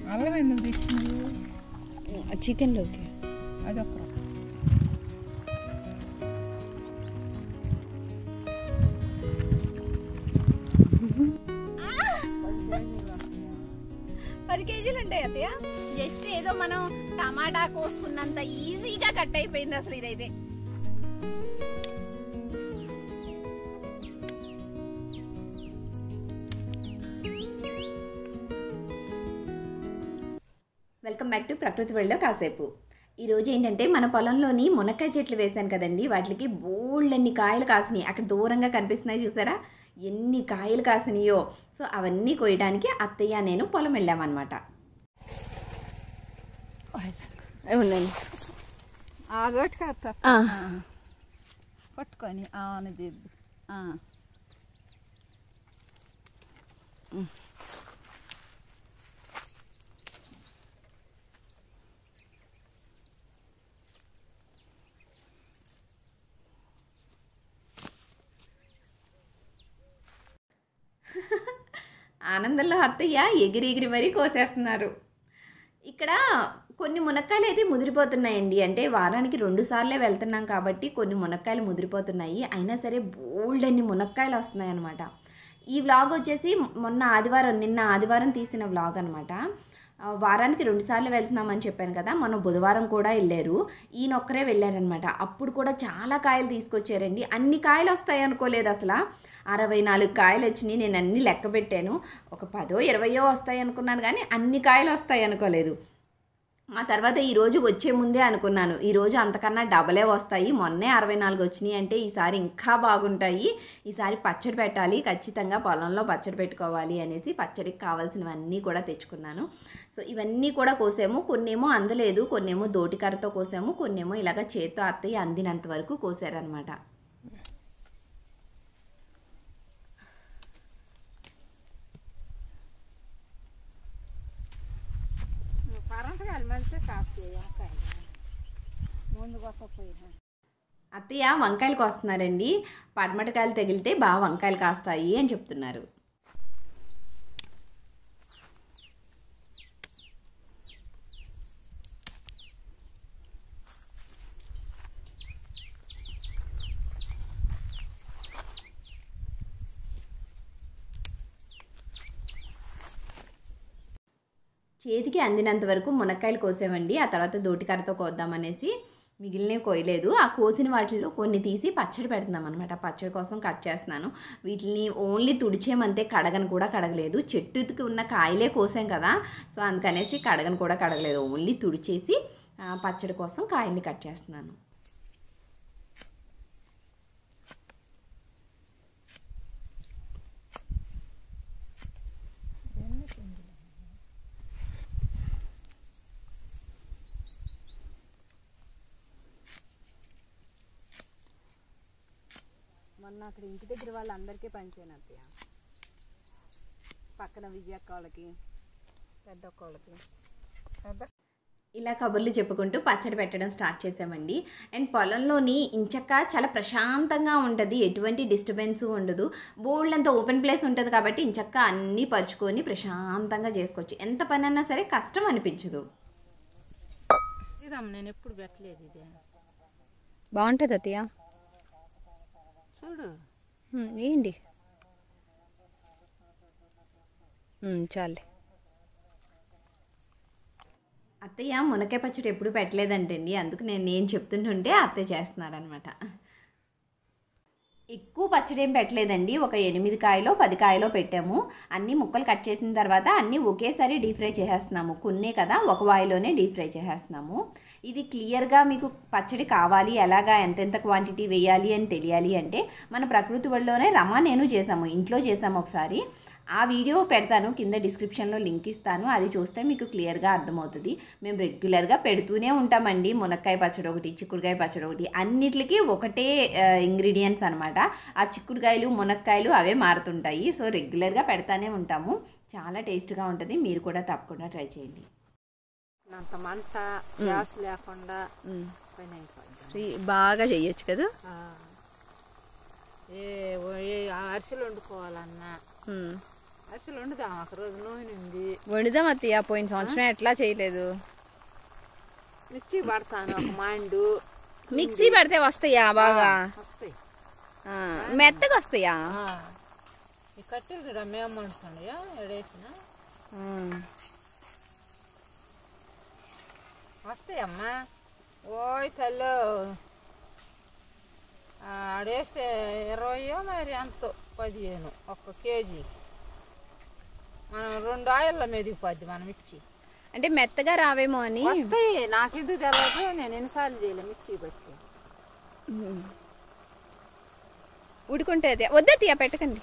అల్లం ఎందుకు తెచ్చినావు చికెన్లోకి అది ఒక పది కేజీలు ఉంటాయి అత్తయ్య జస్ట్ ఏదో మనం టమాటా కోసుకున్నంత ఈజీగా కట్ అయిపోయింది అసలు ఇదైతే వెల్కమ్ బ్యాక్ టు ప్రకృతి వరల్డ్లో కాసేపు ఈరోజు ఏంటంటే మన పొలంలోని మునక్కాయ చెట్లు వేశాను కదండి వాటికి బోల్డన్ని కాయలు కాసినాయి అక్కడ దూరంగా కనిపిస్తున్నాయి చూసారా ఎన్ని కాయలు కాసినాయో సో అవన్నీ కోయడానికి అత్తయ్య నేను పొలం వెళ్ళామన్నమాట ఉండండి ఆగోటి కాస్త ఆ. పట్టుకొని ఆవును దిద్దు ఆ. ఆనందంలో అత్తయ్య ఎగిరి ఎగిరి మరీ కోసేస్తున్నారు ఇక్కడ కొన్ని మునక్కాయలు అయితే ముదిరిపోతున్నాయండి అంటే వారానికి రెండు సార్లే వెళ్తున్నాం కాబట్టి కొన్ని మునక్కాయలు ముదిరిపోతున్నాయి అయినా సరే బోల్డ్ అన్ని మునక్కాయలు వస్తున్నాయి అనమాట ఈ వ్లాగ్ వచ్చేసి మొన్న ఆదివారం నిన్న ఆదివారం తీసిన వ్లాగ్ అనమాట వారానికి రెండు సార్లు వెళ్తున్నామని చెప్పాను కదా మొన్న బుధవారం కూడా వెళ్ళారు ఈయన ఒక్కరే వెళ్ళారనమాట అప్పుడు కూడా చాలా కాయలు తీసుకొచ్చారండి అన్ని కాయలు వస్తాయి అనుకోలేదు అసలు అరవై నాలుగు కాయలు వచ్చినాయి నేను అన్ని లెక్క పెట్టాను ఒక పదో ఇరవయో వస్తాయి అనుకున్నాను కానీ అన్ని కాయలు వస్తాయి అనుకోలేదు ఆ తర్వాత ఈరోజు వచ్చే ముందే అనుకున్నాను ఈరోజు అంతకన్నా డబలే వస్తాయి మొన్నే అరవై నాలుగు వచ్చినాయి అంటే ఈసారి ఇంకా బాగుంటాయి ఈసారి పచ్చడి పెట్టాలి ఖచ్చితంగా పొలంలో పచ్చడి పెట్టుకోవాలి అనేసి పచ్చడికి కావాల్సినవన్నీ కూడా తెచ్చుకున్నాను సో ఇవన్నీ కూడా కోసాము కొన్నేమో అందలేదు కొన్నేమో దోటికరతో కోసాము కొన్నేమో ఇలాగ చేత్తో అత్తయ్య అందినంత వరకు కోసారనమాట కరెంట్ కాదు మళ్ళీ కాస్త ముందు కొట్టపోయినా అత్తయ్య వంకాయలు కోస్తున్నారండి పడమటకాయలు తగిలితే బాగా వంకాయలు కాస్తాయి అని చెప్తున్నారు చేతికి అందినంత వరకు మునక్కాయలు కోసామండి ఆ తర్వాత దోటికరతో కోద్దామనేసి మిగిలినవి కోయలేదు ఆ కోసిన వాటిల్లో కొన్ని తీసి పచ్చడి పెడుతున్నాం అనమాట పచ్చడి కోసం కట్ చేస్తున్నాను వీటిని ఓన్లీ తుడిచేమంతే కడగను కూడా కడగలేదు చెట్టుకి ఉన్న కాయలే కోసాం కదా సో అందుకనేసి కడగను కూడా కడగలేదు ఓన్లీ తుడిచేసి ఆ, పచ్చడి కోసం కాయల్ని కట్ చేస్తున్నాను మొన్న అక్కడ ఇంటి దగ్గర వాళ్ళందరికీ పంచాను అత్తయ్య పక్కన విజయక్క వాళ్ళకి పెద్దక్క వాళ్ళకి పెద్ద ఇలా కబుర్లు చెప్పుకుంటూ పచ్చడి పెట్టడం స్టార్ట్ చేసామండి అండ్ పొలంలోని ఇంచక్క చాలా ప్రశాంతంగా ఉంటుంది ఎటువంటి డిస్టర్బెన్స్ ఉండదు బోల్డ్ అంత ఓపెన్ ప్లేస్ ఉంటుంది కాబట్టి ఇంచక్క అన్నీ పరుచుకొని ప్రశాంతంగా చేసుకోవచ్చు ఎంత పని అన్నా సరే కష్టం అనిపించదు ఇదమ్మ నేను ఎప్పుడు పెట్టలేదు ఇది బాగుంటుంది అత్తయ్య చూడు ఏంటి చాలే అత్తయ్య మునక్కాయ పచ్చడి ఎప్పుడు పెట్టలేదంటండి అందుకు నేను నేను చెప్తుంటుంటే అత్తయ్య చేస్తున్నారనమాట ఎక్కువ పచ్చడి ఏం పెట్టలేదండి ఒక ఎనిమిది కాయలో పది కాయలో పెట్టాము అన్ని ముక్కలు కట్ చేసిన తర్వాత అన్నీ ఒకేసారి డీప్ ఫ్రై చేసేస్తున్నాము కొన్నే కదా ఒక వాయిలోనే డీప్ ఫ్రై చేసేస్తున్నాము ఇది క్లియర్గా మీకు పచ్చడి కావాలి ఎలాగా ఎంతెంత క్వాంటిటీ వేయాలి అని తెలియాలి అంటే మన ప్రకృతి వడిలోనే రమా నేను చేసాము ఇంట్లో చేసాము ఒకసారి ఆ వీడియో పెడతాను కింద డిస్క్రిప్షన్లో లింక్ ఇస్తాను అది చూస్తే మీకు క్లియర్గా అర్థమవుతుంది మేము రెగ్యులర్గా పెడుతూనే ఉంటామండి మునక్కాయ పచ్చడి ఒకటి చిక్కుడుకాయ పచ్చడి ఒకటి అన్నిటికీ ఒకటే ఇంగ్రీడియంట్స్ అనమాట ఆ చిక్కుడుకాయలు మునక్కాయలు అవే మారుతుంటాయి సో రెగ్యులర్గా పెడతానే ఉంటాము చాలా టేస్ట్గా ఉంటుంది మీరు కూడా తప్పకుండా ట్రై చేయండి అంత మంట గ్యాస్ లేకుండా పని అయిపోయింది ఫ్రీ బాగా చెయ్యొచ్చు కదా ఏ ఓ- ఏ అరిసెలు వండుకోవాలన్నా అసలు వండుదాం ఒక రోజు నూనె ఉంది వండుదాం అత్తయ్య పోయిన సంవత్సరం ఎట్లా చేయలేదు మిర్చి పడతాను ఒక మాండు మిక్సీ పెడితే వస్తాయా బాగా వస్తాయి ఆ, మెత్తగా వస్తాయా ఆ. ఈ కట్టెలు చూడ మేము వండుతున్నాయా ఎడేసిన ఆ. వస్తాయమ్మా ఓయ్ తల్లు ఆడేస్తే ఇరవయో మరి ఎంతో పదిహేను ఒక్క కేజీ మనం రెండు ఆయిల్లో మెదిగిపోద్ది మనం మిర్చి అంటే మెత్తగా రావేమో అని వస్తాయి నాకు ఇది తెలియదు నేను ఎన్నిసార్లు చేయలే మిర్చి బట్టి ఉడుకుంటే అదే వద్దతయ్య పెట్టకండి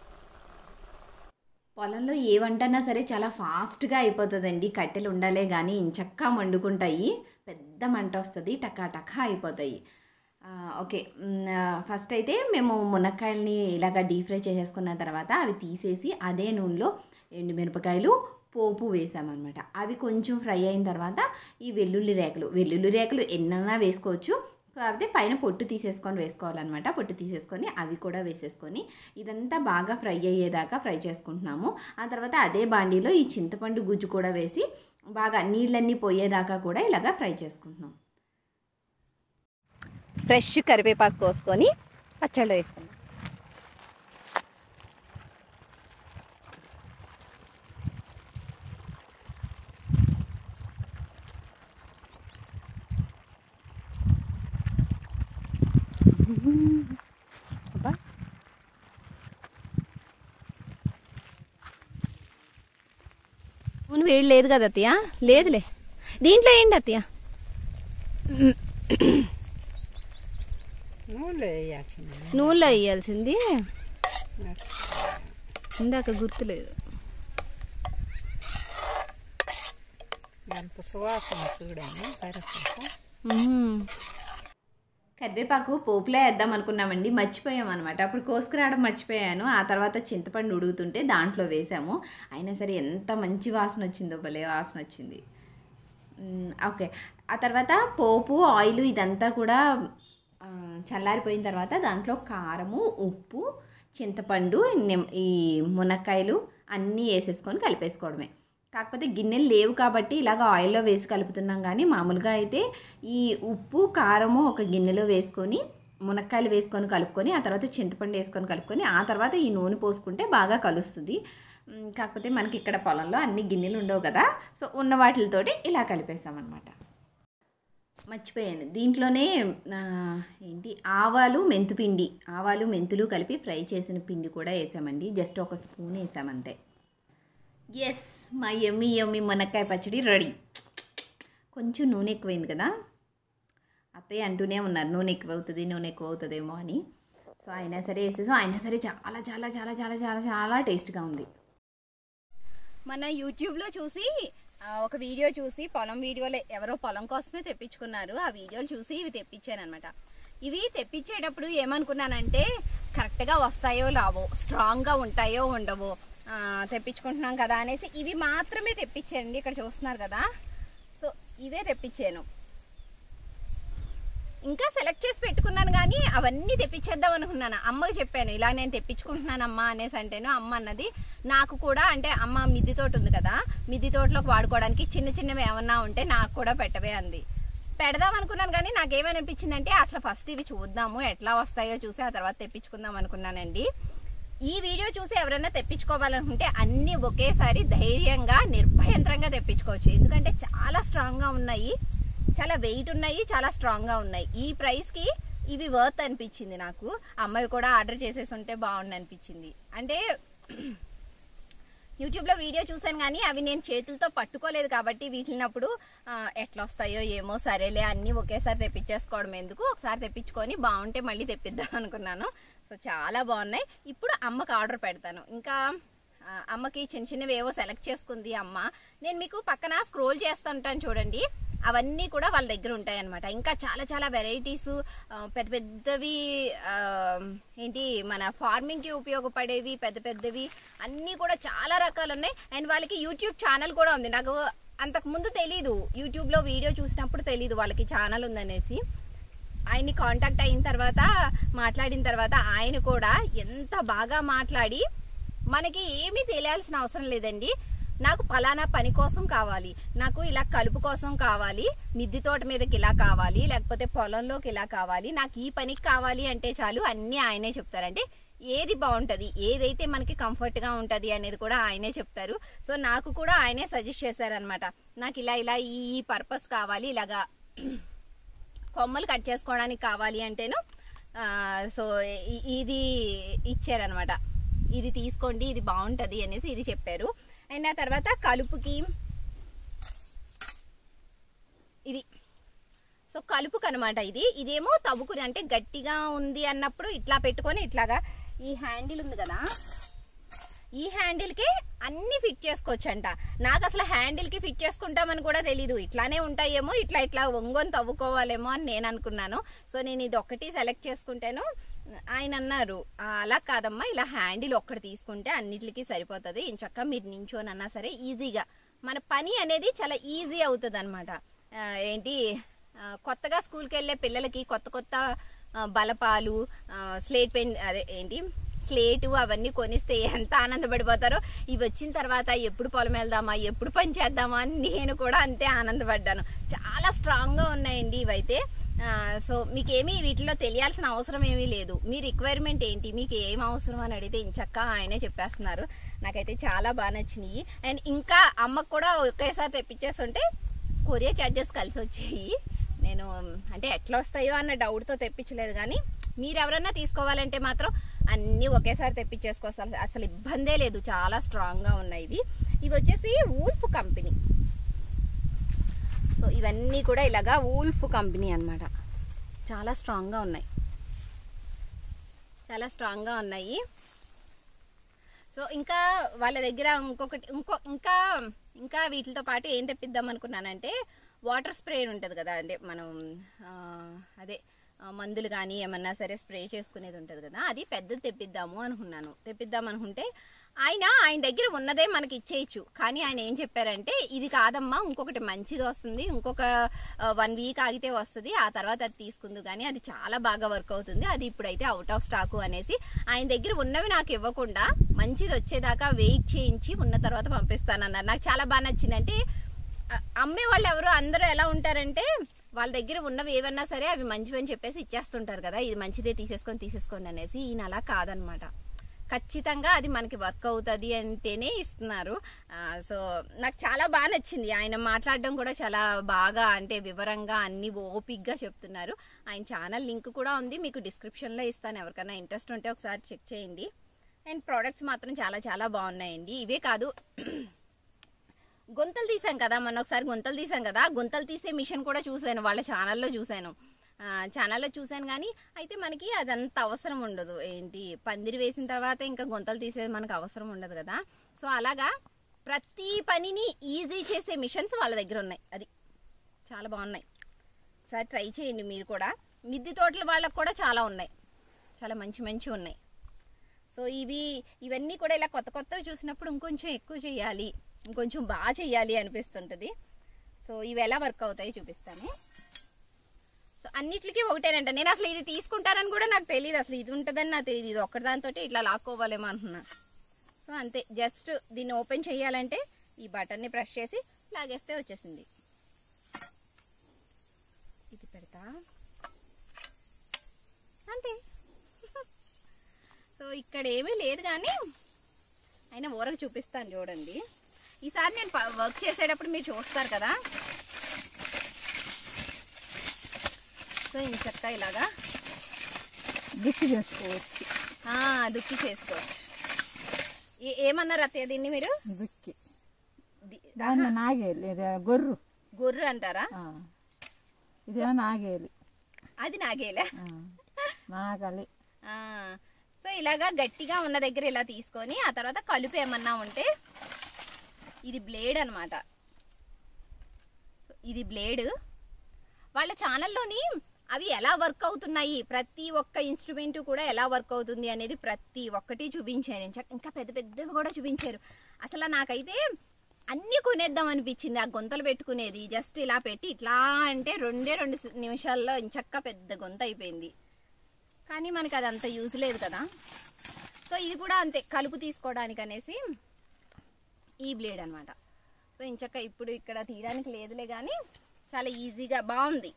పొలంలో ఏ వంటన్నా సరే చాలా ఫాస్ట్గా అయిపోతుందండి కట్టెలు ఉండాలే కానీ ఇంచక్కా వండుకుంటాయి పెద్ద మంట వస్తుంది టకా టకా అయిపోతాయి ఆ, ఓకే మ్, ఆ, ఫస్ట్ అయితే మేము మునక్కాయలని ఇలాగ డీప్ ఫ్రై చేసేసుకున్న తర్వాత అవి తీసేసి అదే నూనెలో ఎండుమిరపకాయలు పోపు వేసామన్నమాట అవి కొంచెం ఫ్రై అయిన తర్వాత ఈ వెల్లుల్లి రేకలు వెల్లుల్లి రేకలు ఎన్నైనా వేసుకోవచ్చు కాకపోతే పైన పొట్టు తీసేసుకొని వేసుకోవాలన్నమాట పొట్టు తీసేసుకొని అవి కూడా వేసేసుకొని ఇదంతా బాగా ఫ్రై అయ్యేదాకా ఫ్రై చేసుకుంటున్నాము ఆ తర్వాత అదే బాండీలో ఈ చింతపండు గుజ్జు కూడా వేసి బాగా నీళ్ళన్నీ పోయేదాకా కూడా ఇలాగా ఫ్రై చేసుకుంటున్నాం ఫ్రెష్ కరివేపాకు కోసుకొని పచ్చళ్ళు వేసుకున్నాం అబ్బా. నూనె వేడి లేదు కదా అత్తయ్య లేదులే దీంట్లో ఏంటి అత్తయ్య నూనెలో వేయాల్సింది నూనెలో వేయాల్సింది ఇందాక గుర్తులేదు ఎంత సువాసన చూడండి కరివేపాకు కరివేపాకు పోపులో వేద్దాం అనుకున్నామండి మర్చిపోయాం అనమాట అప్పుడు కోసుకురావడం మర్చిపోయాను ఆ తర్వాత చింతపండు ఉడుగుతుంటే దాంట్లో వేసాము అయినా సరే ఎంత మంచి వాసన వచ్చిందో భలే వాసన వచ్చింది మ్, ఓకే ఆ తర్వాత పోపు ఆయిల్ ఇదంతా కూడా ఆ, చల్లారిపోయిన తర్వాత దాంట్లో కారము ఉప్పు చింతపండు నిమ్ ఈ మునక్కాయలు అన్నీ వేసేసుకొని కలిపేసుకోవడమే కాకపోతే గిన్నెలు లేవు కాబట్టి ఇలాగ ఆయిల్లో వేసి కలుపుతున్నాం కానీ మామూలుగా అయితే ఈ ఉప్పు కారము ఒక గిన్నెలో వేసుకొని మునక్కాయలు వేసుకొని కలుపుకొని ఆ తర్వాత చింతపండు వేసుకొని కలుపుకొని ఆ తర్వాత ఈ నూనె పోసుకుంటే బాగా కలుస్తుంది మ్, కాకపోతే మనకి ఇక్కడ పొలంలో అన్ని గిన్నెలు ఉండవు కదా సో ఉన్న వాటితోటి ఇలా కలిపేస్తామన్నమాట మర్చిపోయాను దీంట్లోనే ఆ, ఏంటి ఆవాలు మెంతుపిండి ఆవాలు మెంతులు కలిపి ఫ్రై చేసిన పిండి కూడా వేసామండి జస్ట్ ఒక స్పూన్ వేసామంతే ఎస్ మా ఎమ్మి ఎమ్మి మునక్కాయ పచ్చడి రెడీ కొంచెం నూనె ఎక్కువైంది కదా అత్తయ్య అంటూనే ఉన్నారు నూనె ఎక్కువ అవుతుంది నూనె ఎక్కువ అవుతుందేమో అని సో అయినా సరే వేసేసాం అయినా సరే చాలా చాలా చాలా చాలా చాలా చాలా టేస్ట్గా ఉంది మన యూట్యూబ్లో చూసి ఆ, ఒక వీడియో చూసి పొలం వీడియోలో ఎవరో పొలం కోసమే తెప్పించుకున్నారు ఆ వీడియోలు చూసి ఇవి తెప్పించాను అనమాట ఇవి తెప్పించేటప్పుడు ఏమనుకున్నానంటే కరెక్ట్గా వస్తాయో రావో స్ట్రాంగ్గా ఉంటాయో ఉండవో ఆ, తెప్పించుకుంటున్నాం కదా అనేసి ఇవి మాత్రమే తెప్పించానండి ఇక్కడ చూస్తున్నారు కదా సో ఇవే తెప్పించాను ఇంకా సెలెక్ట్ చేసి పెట్టుకున్నాను కానీ అవన్నీ తెప్పించేద్దాం అనుకున్నాను అమ్మకి చెప్పాను ఇలా నేను తెప్పించుకుంటున్నాను అమ్మ అనేసి అంటేను అమ్మ అన్నది నాకు కూడా అంటే అమ్మ మిద్ది తోట ఉంది కదా మిద్ది తోటలోకి వాడుకోవడానికి చిన్న చిన్నవి ఏమన్నా ఉంటే నాకు కూడా పెట్టవే అంది పెడదాం అనుకున్నాను కానీ నాకేమనిపించింది అంటే అసలు ఫస్ట్ ఇవి చూద్దాము ఎట్లా వస్తాయో చూసి ఆ తర్వాత తెప్పించుకుందాం అనుకున్నానండి ఈ వీడియో చూసి ఎవరైనా తెప్పించుకోవాలనుకుంటే అన్ని ఒకేసారి ధైర్యంగా నిర్భయంత్రంగా తెప్పించుకోవచ్చు ఎందుకంటే చాలా స్ట్రాంగ్గా ఉన్నాయి చాలా వెయిట్ ఉన్నాయి చాలా స్ట్రాంగ్గా ఉన్నాయి ఈ ప్రైస్కి ఇవి వర్త్ అనిపించింది నాకు అమ్మాయి కూడా ఆర్డర్ చేసేసి ఉంటే బాగుండు అనిపించింది అంటే యూట్యూబ్లో వీడియో చూశాను కానీ అవి నేను చేతులతో పట్టుకోలేదు కాబట్టి వీటినప్పుడు ఆ, ఎట్లా వస్తాయో ఏమో సరేలే అన్నీ ఒకేసారి తెప్పించేసుకోవడం ఎందుకు ఒకసారి తెప్పించుకొని బాగుంటే మళ్ళీ తెప్పిద్దాం అనుకున్నాను సో చాలా బాగున్నాయి ఇప్పుడు అమ్మకి ఆర్డర్ పెడతాను ఇంకా ఆ, అమ్మకి చిన్న చిన్నవి ఏవో సెలెక్ట్ చేసుకుంది అమ్మ నేను మీకు పక్కన స్క్రోల్ చేస్తుంటాను చూడండి అవన్నీ కూడా వాళ్ళ దగ్గర ఉంటాయి అనమాట ఇంకా చాలా చాలా వెరైటీస్ పెద్ద పెద్దవి ఆ, ఏంటి మన ఫార్మింగ్కి ఉపయోగపడేవి పెద్ద పెద్దవి అన్నీ కూడా చాలా రకాలు ఉన్నాయి అండ్ వాళ్ళకి యూట్యూబ్ ఛానల్ కూడా ఉంది నాకు అంతకు ముందు తెలీదు యూట్యూబ్లో వీడియో చూసినప్పుడు తెలీదు వాళ్ళకి ఛానల్ ఉందనేసి ఆయన్ని కాంటాక్ట్ అయిన తర్వాత మాట్లాడిన తర్వాత ఆయన కూడా ఎంత బాగా మాట్లాడి మనకి ఏమీ తెలియాల్సిన అవసరం లేదండి నాకు ఫలానా పని కోసం కావాలి నాకు ఇలా కలుపు కోసం కావాలి మిద్ది తోట మీదకి ఇలా కావాలి లేకపోతే పొలంలోకి ఇలా కావాలి నాకు ఈ పనికి కావాలి అంటే చాలు అన్నీ ఆయనే చెప్తారంటే ఏది బాగుంటది ఏదైతే మనకి కంఫర్ట్ గా ఉంటది అనేది కూడా ఆయనే చెప్తారు సో నాకు కూడా ఆయనే సజెస్ట్ చేశారనమాట నాకు ఇలా ఇలా ఈ ఈ పర్పస్ కావాలి ఇలాగా కొమ్మలు కట్ చేసుకోవడానికి కావాలి అంటేను ఆ, సో ఇ- ఇది ఇచ్చారనమాట ఇది తీసుకోండి ఇది బాగుంటది అనేసి ఇది చెప్పారు అండ్ ఆ తర్వాత కలుపుకి ఇది సో కలుపుకు అనమాట ఇది ఇదేమో తవ్వుకుని అంటే గట్టిగా ఉంది అన్నప్పుడు ఇట్లా పెట్టుకొని ఇట్లాగా ఈ హ్యాండిల్ ఉంది కదా ఈ హ్యాండిల్ కి అన్ని ఫిట్ చేసుకోవచ్చు అంట నాకు అసలు హ్యాండిల్ కి ఫిట్ చేసుకుంటామని కూడా తెలీదు ఇట్లానే ఉంటాయేమో ఇట్లా ఇట్లా ఒంగొని తవ్వుకోవాలేమో అని నేను అనుకున్నాను సో నేను ఇది ఒకటి సెలెక్ట్ చేసుకుంటాను ఆయన అన్నారు "ఆ, అలా కాదమ్మా ఇలా హ్యాండిల్ ఒక్కటి తీసుకుంటే అన్నిటికీ సరిపోతుంది ఇంచక్క మీరు నించోనన్నా సరే ఈజీగా మన పని అనేది చాలా ఈజీ అవుతుంది అనమాట ఏంటి ఆ, కొత్తగా స్కూల్కి వెళ్ళే పిల్లలకి కొత్త కొత్త ఆ, బలపాలు ఆ, స్లేట్ పెన్ అదే ఏంటి స్లేటు అవన్నీ కొనిస్తే ఎంత ఆనందపడిపోతారో ఇవి వచ్చిన తర్వాత ఎప్పుడు పొలం వెళ్దామా ఎప్పుడు పని చేద్దామా అని నేను కూడా అంతే ఆనందపడ్డాను చాలా స్ట్రాంగ్గా ఉన్నాయండి ఇవైతే ఆ, సో మీకేమీ వీటిలో తెలియాల్సిన అవసరం ఏమీ లేదు మీ రిక్వైర్మెంట్ ఏంటి మీకు ఏం అవసరం అని అడిగితే ఇంచక్క ఆయనే చెప్పేస్తున్నారు నాకైతే చాలా బాగా నచ్చినాయి అండ్ ఇంకా అమ్మకు కూడా ఒకేసారి తెప్పించేస్తుంటే కొరియర్ ఛార్జెస్ కలిసి వచ్చాయి నేను అంటే ఎట్లా వస్తాయో అన్న డౌట్తో తెప్పించలేదు కానీ మీరు ఎవరన్నా తీసుకోవాలంటే మాత్రం అన్నీ ఒకేసారి తెప్పించేసుకోవచ్చు అసలు- అసలు ఇబ్బందే లేదు చాలా స్ట్రాంగ్గా ఉన్నాయి ఇవి ఇవి వచ్చేసి వూల్ఫ్ కంపెనీ సో ఇవన్నీ కూడా ఇలాగా వూల్ఫ్ కంపెనీ అన్నమాట చాలా స్ట్రాంగ్గా ఉన్నాయి చాలా స్ట్రాంగ్గా ఉన్నాయి సో ఇంకా వాళ్ళ దగ్గర ఇంకొకటి ఇంకో ఇంకా ఇంకా వీటితో పాటు ఏం తెప్పిద్దాం అనుకున్నానంటే వాటర్ స్ప్రే ఉంటుంది కదా అంటే మనం ఆ, అదే ఆ, మందులు కానీ ఏమన్నా సరే స్ప్రే చేసుకునేది ఉంటుంది కదా అది పెద్దది తెప్పిద్దాము అనుకున్నాను తెప్పిద్దాం అనుకుంటే ఆయన ఆయన దగ్గర ఉన్నదే మనకి ఇచ్చేయచ్చు కానీ ఆయన ఏం చెప్పారంటే ఇది కాదమ్మా ఇంకొకటి మంచిది వస్తుంది ఇంకొక వన్ వీక్ ఆగితే వస్తుంది ఆ తర్వాత అది తీసుకుందు కానీ అది చాలా బాగా వర్క్ అవుతుంది అది ఇప్పుడైతే అవుట్ ఆఫ్ స్టాకు అనేసి ఆయన దగ్గర ఉన్నవి నాకు ఇవ్వకుండా మంచిది వచ్చేదాకా వెయిట్ చేయించి ఉన్న తర్వాత పంపిస్తానన్నారు నాకు చాలా బాగా నచ్చింది అంటే అ- అమ్మే వాళ్ళు ఎవరు అందరూ ఎలా ఉంటారంటే వాళ్ళ దగ్గర ఉన్నవి ఏవన్నా సరే అవి మంచివి అని చెప్పేసి ఇచ్చేస్తుంటారు కదా ఇది మంచిదే తీసేసుకొని తీసేసుకోండి అనేసి ఈయన అలా కాదనమాట ఖచ్చితంగా అది మనకి వర్క్ అవుతుంది అంటేనే ఇస్తున్నారు ఆ, సో నాకు చాలా బాగా నచ్చింది ఆయన మాట్లాడడం కూడా చాలా బాగా అంటే వివరంగా అన్ని ఓపిక్గా చెప్తున్నారు ఆయన ఛానల్ లింక్ కూడా ఉంది మీకు డిస్క్రిప్షన్లో ఇస్తాను ఎవరికైనా ఇంట్రెస్ట్ ఉంటే ఒకసారి చెక్ చేయండి అండ్ ప్రోడక్ట్స్ మాత్రం చాలా చాలా బాగున్నాయండి ఇవే కాదు గుంతలు తీసాం కదా మొన్న ఒకసారి గుంతలు తీసాం కదా గుంతలు తీసే మిషన్ కూడా చూశాను వాళ్ళ ఛానల్లో చూశాను ఆ, ఛానల్లో చూశాను కానీ అయితే మనకి అదంత అవసరం ఉండదు ఏంటి పందిరి వేసిన తర్వాత ఇంకా గుంతలు తీసేది మనకు అవసరం ఉండదు కదా సో అలాగా ప్రతి పనిని ఈజీ చేసే మిషన్స్ వాళ్ళ దగ్గర ఉన్నాయి అది చాలా బాగున్నాయి ఒకసారి ట్రై చేయండి మీరు కూడా మిద్దె తోటల వాళ్ళకు కూడా చాలా ఉన్నాయి చాలా మంచి మంచి ఉన్నాయి సో ఇవి ఇవన్నీ కూడా ఇలా కొత్త కొత్తవి చూసినప్పుడు ఇంకొంచెం ఎక్కువ చేయాలి ఇంకొంచెం బాగా చేయాలి అనిపిస్తుంటుంది సో ఇవి ఎలా వర్క్ అవుతాయి చూపిస్తాను సో అన్నిటికీ ఒకటేనంట నేను అసలు ఇది తీసుకుంటానని కూడా నాకు తెలియదు అసలు ఇది ఉంటుందని నాకు తెలియదు ఇది ఒక్కటి దాంతో ఇట్లా లాక్కోవాలేమో అంటున్నా సో అంతే జస్ట్ దీన్ని ఓపెన్ చేయాలంటే ఈ బటన్ని ప్రెస్ చేసి లాగేస్తే వచ్చేసింది ఇది పెడతా అంతే సో ఇక్కడ ఏమీ లేదు కానీ అయినా ఊరకు చూపిస్తాను చూడండి ఈసారి నేను ప- వర్క్ చేసేటప్పుడు మీరు చూస్తారు కదా సో ఇంచక్క ఇలాగా దిక్కు చేసుకోవచ్చు ఆ, దుక్కి చేసుకోవచ్చు ఏ- ఏమన్నారు అత్తయ్య దీన్ని మీరు దుక్కి ది- దాన్ని నాగేలి ఇది గొర్రు గొర్రె అంటారా ఆ. ఇదేమో నాగేలి అది నాగేలే ఆ. నాగలి ఆ, సో ఇలాగా గట్టిగా ఉన్న దగ్గర ఇలా తీసుకొని ఆ తర్వాత కలుపు ఏమన్నా ఉంటే ఇది బ్లేడ్ అనమాట ఇది బ్లేడ్ వాళ్ళ ఛానల్లోని అవి ఎలా వర్క్ అవుతున్నాయి ప్రతి ఒక్క ఇన్స్ట్రుమెంట్ కూడా ఎలా వర్క్ అవుతుంది అనేది ప్రతి ఒక్కటి చూపించారు ఇంకా- ఇంకా పెద్ద పెద్దవి కూడా చూపించారు అసలు నాకైతే అన్నీ కొనేద్దాం అనిపించింది ఆ గొంతలు పెట్టుకునేది జస్ట్ ఇలా పెట్టి ఇట్లా అంటే రెండే రెండు నిమిషాల్లో ఇంచక్క పెద్ద గొంత అయిపోయింది కానీ మనకి అది అంత యూజ్ లేదు కదా సో సో ఇది కూడా అంతే కలుపు తీసుకోవడానికి అనేసి ఈ బ్లేడ్ అనమాట సో ఇంచక్క ఇప్పుడు ఇక్కడ తీయడానికి లేదులే కానీ చాలా ఈజీగా బాగుంది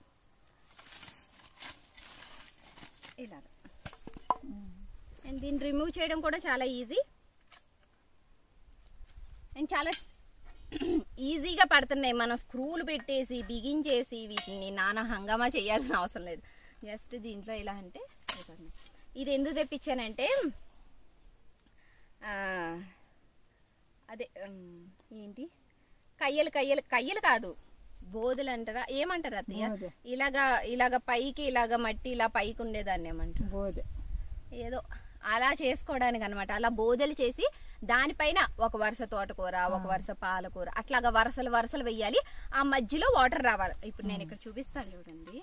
ఇలాగ అండ్ దీన్ని రిమూవ్ చేయడం కూడా చాలా ఈజీ అండ్ చాలా ఈజీగా పడుతున్నాయి మనం స్క్రూలు పెట్టేసి బిగించేసి వీటిని నానా హంగామా చేయాల్సిన అవసరం లేదు జస్ట్ దీంట్లో ఇలా అంటే అయిపోతుంది. ఇది ఎందుకు తెప్పించానంటే ఆ, అదే ఉమ్, ఏంటి కయ్యలు కయ్యలు కయ్యలు కాదు బోధులు అంటారా ఏమంటారు అత్తయ్య బోదె. ఇలాగా ఇలాగ పైకి ఇలాగ మట్టి ఇలా పైకి ఉండేదాన్ని ఏమంటారు బోధ ఏదో అలా చేసుకోవడానికి అనమాట అలా బోదెలు చేసి దానిపైన ఒక వరుస తోటకూర ఒక వరుస పాలకూర అట్లాగా వరుసలు వరుసలు వెయ్యాలి ఆ మధ్యలో వాటర్ రావాలి ఇప్పుడు నేను ఇక్కడ చూపిస్తాను చూడండి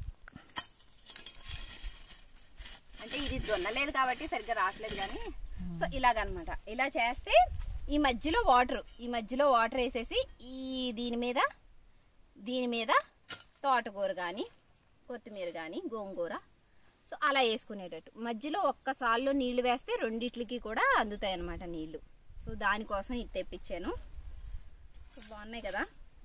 అంటే ఇది దొన్నలేదు కాబట్టి సరిగ్గా రావట్లేదు కానీ సో ఇలాగనమాట ఇలా చేస్తే ఈ మధ్యలో వాటర్ ఈ మధ్యలో వాటర్ వేసేసి ఈ దీని మీద దీని మీద తోటకూర కానీ కొత్తిమీర కానీ గోంగూర సో అలా వేసుకునేటట్టు మధ్యలో ఒక్కసారిలో నీళ్లు వేస్తే రెండిట్లకి కూడా అందుతాయి అన్నమాట నీళ్లు సో దానికోసం ఇది తెప్పించాను సో బాగున్నాయి కదా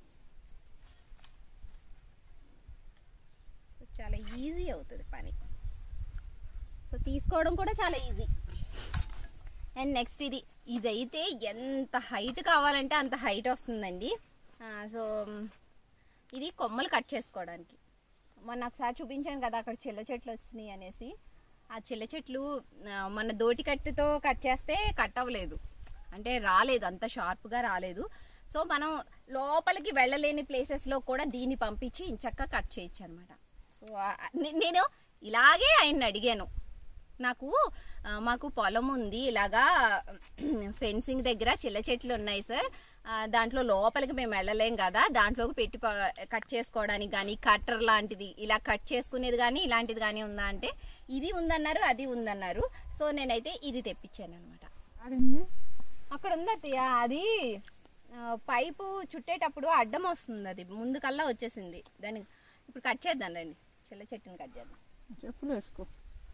సో చాలా ఈజీ అవుతుంది పని సో తీసుకోవడం కూడా చాలా ఈజీ అండ్ నెక్స్ట్ ఇది ఇదైతే ఎంత హైట్ కావాలంటే అంత హైట్ వస్తుందండి ఆ, సో మ్, ఇది కొమ్మలు కట్ చేసుకోవడానికి మొన్న ఒకసారి చూపించాను కదా అక్కడ చిల్ల చెట్లు వచ్చినాయి అనేసి ఆ చిల్ల చెట్లు ఆ, మన దోటి కత్తితో కట్ చేస్తే కట్ అవ్వలేదు అంటే రాలేదు అంత షార్ప్గా రాలేదు సో మనం లోపలికి వెళ్ళలేని ప్లేసెస్లో కూడా దీన్ని పంపించి ఇంచక్క కట్ చేయొచ్చు అనమాట సో ఆ- నే- నేను ఇలాగే ఆయన్ని అడిగాను నాకు ఆ, మాకు పొలం ఉంది ఇలాగా ఫెన్సింగ్ దగ్గర చిల్ల చెట్లు ఉన్నాయి సార్ ఆ, దాంట్లో లోపలికి మేము వెళ్ళలేం కదా దాంట్లోకి పెట్టి ప- కట్ చేసుకోవడానికి కానీ కట్టర్ లాంటిది ఇలా కట్ చేసుకునేది కానీ ఇలాంటిది కానీ ఉందా అంటే ఇది ఉందన్నారు అది ఉందన్నారు సో నేనైతే ఇది తెప్పించాను అనమాట ఆడింది అక్కడ ఉంది అత్తయ్య అది ఆ, పైపు చుట్టేటప్పుడు అడ్డం వస్తుంది అది ముందు కల్లా వచ్చేసింది దాన్ని ఇప్పుడు కట్ చేద్దాం రండి చిల్ల చెట్టుని కట్ చేద్దాం చెప్పులు వేసుకో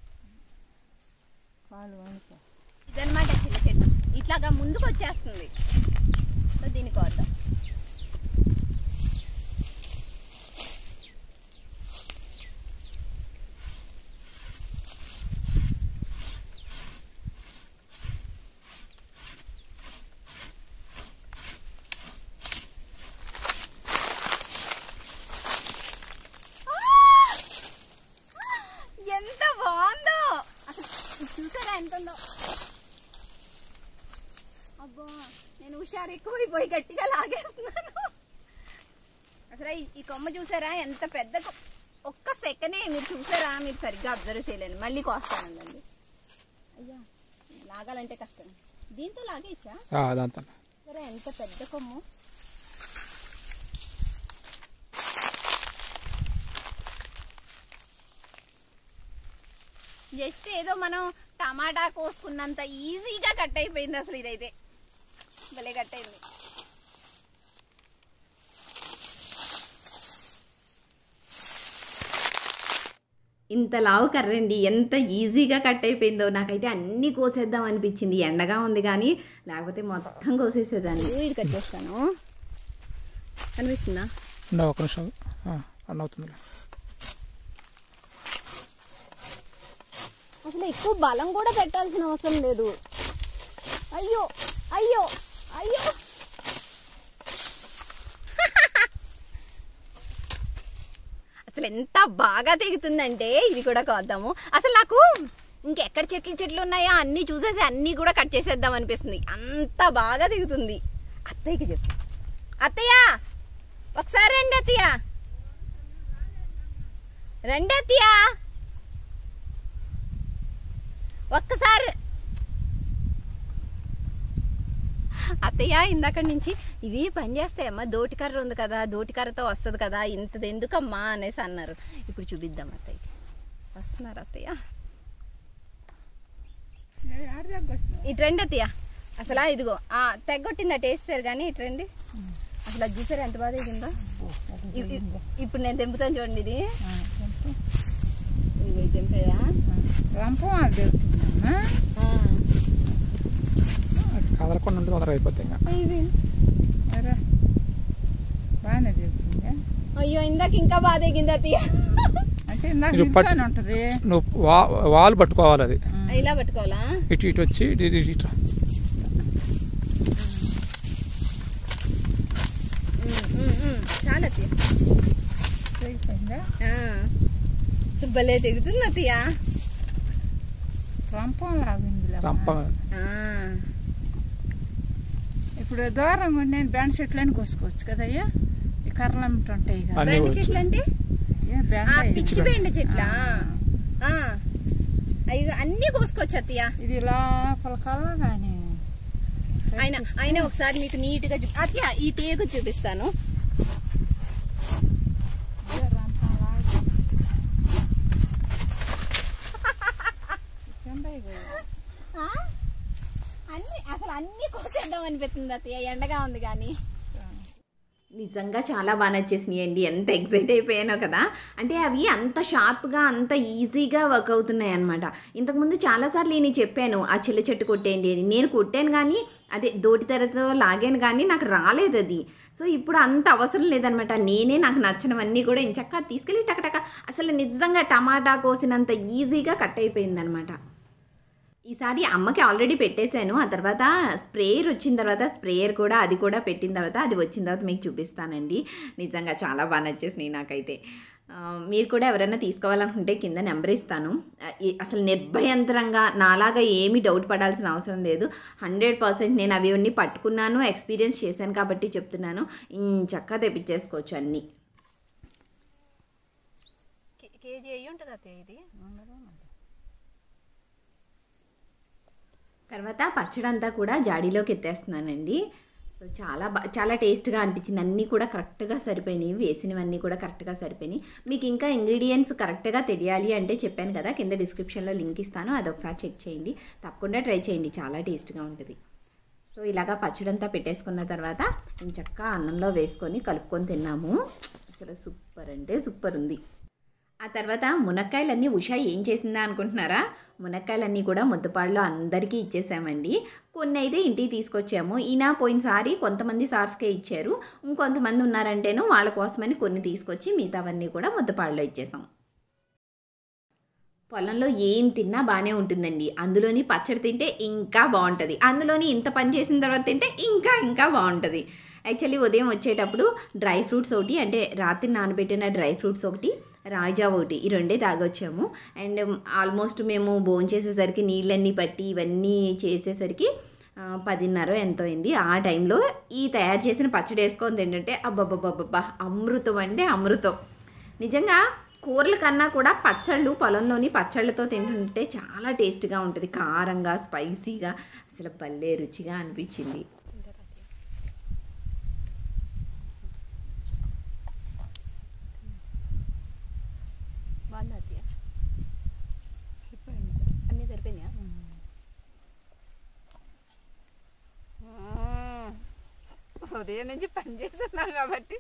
కాలు వండుకో ఇదనమాట చిన్న చెట్టు ఇట్లాగా ముందుకు వచ్చేస్తుంది సో దీనికి వద్దాం ఎంత బాగుందో అసలు ఇది చూసారా ఎంత ఉందో అబ్బా నేను హుషారు ఎక్కువైపోయి గట్టిగా లాగేస్తున్నాను అసలు ఈ- ఈ కొమ్మ చూసారా ఎంత పెద్ద కొ- ఒక్క సెకండే మీరు చూసారా మీరు సరిగ్గా అబ్జర్వ్ చేయలేను మళ్ళీ కోస్తానండి అయ్యా లాగాలంటే కష్టం దీంతో లాగేచ్చా దాంతో సరే ఎంత పెద్ద కొమ్ము జస్ట్ ఏదో మనం టమాటా కోసుకున్నంత ఈజీగా కట్ అయిపోయింది అసలు ఇదైతే భలే కట్ అయింది ఇంత లావు కర్రండి ఎంత ఈజీగా కట్ అయిపోయిందో నాకైతే అన్నీ కోసేద్దాం అనిపించింది ఎండగా ఉంది కానీ లేకపోతే మొత్తం కోసేసేదాన్ని ఇదిగో ఇది కట్ చేస్తాను అనిపిస్తుందా ఉండే ఒక నిమిషం ఆ, అన్న అవుతుంది అసలు ఎక్కువ బలం కూడా పెట్టాల్సిన అవసరం లేదు అయ్యో అయ్యో అయ్యో అసలు ఎంత బాగా తెగుతుందంటే ఇది కూడా కోద్దాము అసలు నాకు ఇంకెక్కడ చెట్లు చెట్లు ఉన్నాయో అన్నీ చూసేసి అన్నీ కూడా కట్ చేసేద్దాం అనిపిస్తుంది అంత బాగా తెగుతుంది అత్తయ్యకి చెప్పు అత్తయ్య ఒకసారి రండి అత్తయ్య రండి అత్తయ్య ఒక్కసారి అత్తయ్య ఇందాక నుంచి ఇవి పని చేస్తాయమ్మా దోటికర్ర ఉంది కదా దోటికర్రతో వస్తుంది కదా ఇంతది ఎందుకమ్మా అనేసి అన్నారు ఇప్పుడు చూపిద్దాం అత్తయ్య వస్తున్నారు అత్తయ్య ఆడ తగ్గొచ్చు ఇటు రండి అత్తయ్య అసలు ఇదిగో ఆ, తెగొట్టింది అటు వేస్తారు కానీ ఇటు రండి అసలు అది చూసారు ఎంత బాగా దిగిందో ఇ- ఇ- ఇప్పుడు నేను తెంపుతాను చూడండి ఇది ఇదిగో ఇది తెంపాయా రంపం అది తెలుస్తుందమ్మా ఆ. ఆగకుండా ఉంటే తొందరగా అయిపోతాయి ఇంకా అరే బాగానే దిగుతుంది అయ్యో ఇందాక ఇంకా బాగా దిగింది అత్తయ్య అంటే ఇందాక ఇది పట్టు- నిల్చొని ఉంటుంది నువ్వు వా వాల్ పట్టుకోవాలి అది ఇలా పట్టుకోవాలా ఇటు ఇటు వచ్చి ఇటు ఇటు ఇటు రా. ఉమ్, ఉమ్, ఉమ్. చాలా అత్తయ్య తెగిపోయిందా ఆ. భలే దిగుతుంది అత్తయ్య రంపం లాగింది రంప ఆ. ఇప్పుడు దూరంగా ఉండి నేను బెండ చెట్లని కోసుకోవచ్చు కదయ్యా ఈ కర్రలు అమ్ముతుంటాయి కదా అన్నీ బెండ వచ్చు. చెట్లు అంటే ఏ బెండ ఆ, ఇది. పిచ్చి బెండ చెట్లా ఆ. అయ్యి అన్ని కోసుకోవచ్చు అత్తయ్య ఇది లోపల కల్లా కానీ ఆయన ఆయన ఒకసారి మీకు నీట్ గా చూ అత్తయ్య ఈ టేకు చూపిస్తాను రంపం లాగి కింద ఇగో. ఆ? అన్ని అసలు అన్ని కోసేద్దాం అనిపిస్తుంది అత్తయ్య ఎండగా ఉంది కానీ నిజంగా చాలా బాగా నచ్చేసినాయి అండి ఎంత ఎగ్జైట్ అయిపోయానో కదా అంటే అవి అంత షార్ప్గా అంత ఈజీగా వర్క్ అవుతున్నాయి అనమాట ఇంతకుముందు చాలాసార్లు నేను చెప్పాను ఆ చిల్ల చెట్టు కొట్టేయండి అని నేను కొట్టాను కానీ అదే దోటి తెరతో లాగాను కానీ నాకు రాలేదు అది సో ఇప్పుడు అంత అవసరం లేదనమాట నేనే నాకు నచ్చినవన్నీ కూడా ఇంచక్క తీసుకెళ్ళి టకటక అసలు నిజంగా టమాటా కోసినంత ఈజీగా కట్ అయిపోయింది అనమాట ఈసారి అమ్మకి ఆల్రెడీ పెట్టేశాను ఆ తర్వాత స్ప్రేయర్ వచ్చిన తర్వాత స్ప్రేయర్ కూడా అది కూడా పెట్టిన తర్వాత అది వచ్చిన తర్వాత మీకు చూపిస్తానండి నిజంగా చాలా బాగా నచ్చేసినాయి నాకైతే ఆ, మీరు కూడా ఎవరైనా తీసుకోవాలనుకుంటే కింద నెంబర్ ఇస్తాను ఆ, ఈ- అసలు నిర్భయంతరంగా నాలాగా ఏమీ డౌట్ పడాల్సిన అవసరం లేదు హండ్రెడ్ పర్సెంట్ నేను అవి అన్నీ పట్టుకున్నాను ఎక్స్పీరియన్స్ చేశాను కాబట్టి చెప్తున్నాను చక్కగా తెప్పించేసుకోవచ్చు అన్నీ కేజీ అయ్యి ఉంటుంది అత్తయ్య ఇది తర్వాత పచ్చడి అంతా కూడా జాడీలోకి ఎత్తేస్తున్నానండి సో చాలా బా చాలా టేస్ట్గా అనిపించింది అన్నీ కూడా కరెక్ట్గా సరిపోయినాయి వేసినవన్నీ కూడా కరెక్ట్గా సరిపోయినాయి మీకు ఇంకా ఇంగ్రీడియంట్స్ కరెక్ట్గా తెలియాలి అంటే చెప్పాను కదా కింద డిస్క్రిప్షన్లో లింక్ ఇస్తాను అది ఒకసారి చెక్ చేయండి తప్పకుండా ట్రై చేయండి చాలా టేస్ట్గా ఉంటుంది సో ఇలాగా పచ్చడంతా పెట్టేసుకున్న తర్వాత చక్కగా అన్నంలో వేసుకొని కలుపుకొని తిన్నాము అసలు సూపర్ అంటే సూపర్ ఉంది ఆ తర్వాత మునక్కాయలన్నీ ఉషా ఏం చేసిందా అనుకుంటున్నారా మునక్కాయలన్నీ కూడా ముద్దపాడులో అందరికీ ఇచ్చేసామండి కొన్ని అయితే ఇంటికి తీసుకొచ్చాము ఈయన పోయినసారి కొంతమంది సార్స్కే ఇచ్చారు ఇంకొంతమంది ఉన్నారంటేను వాళ్ళ కోసమని కొన్ని తీసుకొచ్చి మిగతావన్నీ కూడా ముద్దపాడులో ఇచ్చేసాం పొలంలో ఏం తిన్నా బాగానే ఉంటుందండి అందులోని పచ్చడి తింటే ఇంకా బాగుంటుంది అందులోని ఇంత పని చేసిన తర్వాత తింటే ఇంకా ఇంకా బాగుంటుంది యాక్చువల్లీ ఉదయం వచ్చేటప్పుడు డ్రై ఫ్రూట్స్ ఒకటి అంటే రాత్రి నానబెట్టిన డ్రై ఫ్రూట్స్ ఒకటి రాజా ఒకటి ఈ రెండే తాగొచ్చాము అండ్ ఆల్మోస్ట్ మేము భోజనం చేసేసరికి నీళ్ళన్నీ పట్టి ఇవన్నీ చేసేసరికి ఆ, పదిన్నర ఎంతో అయింది ఆ టైంలో ఈ తయారు చేసిన పచ్చడి వేసుకొని తింటుంటే అబ్బబ్బబ్బబ్బా అమృతం అంటే అమృతం నిజంగా కూరల కన్నా కూడా పచ్చళ్ళు పొలంలోని పచ్చళ్ళతో తింటుంటే చాలా టేస్ట్గా ఉంటుంది కారంగా స్పైసీగా అసలు భలే రుచిగా అనిపించింది అన్నీ సరిపోయినాయా ఉదయం నుంచి పని చేస్తున్నాం కాబట్టి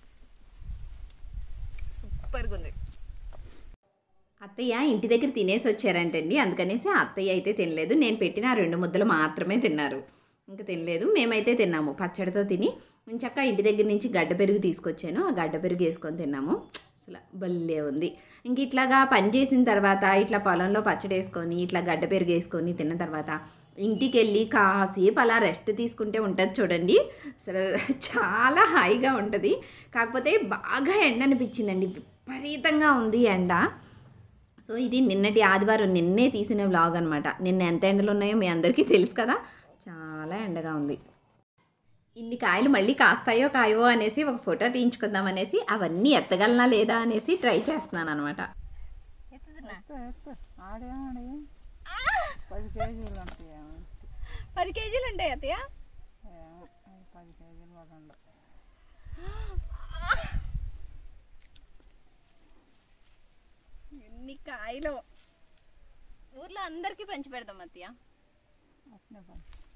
సూపర్గా ఉంది అత్తయ్య ఇంటి దగ్గర తినేసి వచ్చారంటండి అందుకనేసి అత్తయ్య అయితే తినలేదు నేను పెట్టిన ఆ రెండు ముద్దలు మాత్రమే తిన్నారు ఇంకా తినలేదు మేమైతే తిన్నాము పచ్చడితో తిని చక్క ఇంటి దగ్గర నుంచి గడ్డ పెరుగు తీసుకొచ్చాను ఆ గడ్డ పెరుగు వేసుకొని తిన్నాము అసలు భలే ఉంది ఇంక ఇట్లాగా పని చేసిన తర్వాత ఇట్లా పొలంలో పచ్చడి వేసుకొని ఇట్లా గడ్డ పెరుగు వేసుకొని తిన్న తర్వాత ఇంటికి వెళ్ళి కాసేపు అలా రెస్ట్ తీసుకుంటే ఉంటుంది చూడండి అసలు చాలా హాయిగా ఉంటుంది కాకపోతే బాగా ఎండ అనిపించిందండి విపరీతంగా ఉంది ఎండ సో ఇది నిన్నటి ఆదివారం నిన్నే తీసిన వ్లాగ్ అనమాట నిన్న ఎంత ఎండలు ఉన్నాయో మీ అందరికీ తెలుసు కదా చాలా ఎండగా ఉంది ఇన్ని కాయలు మళ్ళీ కాస్తాయో కాయో అనేసి ఒక ఫోటో తీయించుకుందాం అనేసి అవన్నీ ఎత్తగలనా లేదా అనేసి ట్రై చేస్తున్నాను అనమాట ఎత్తు, ఎత్తు. ఆడేమాడి పది కేజీలు ఉంటాయేమో పది కేజీలు ఉంటాయి అత్తయ్య ఏమో, అది పది కేజీలు కూడా ఉండవు ఎన్ని కాయలు ఊర్లో అందరికీ పంచి పెడదాం అత్తయ్య అట్నే పని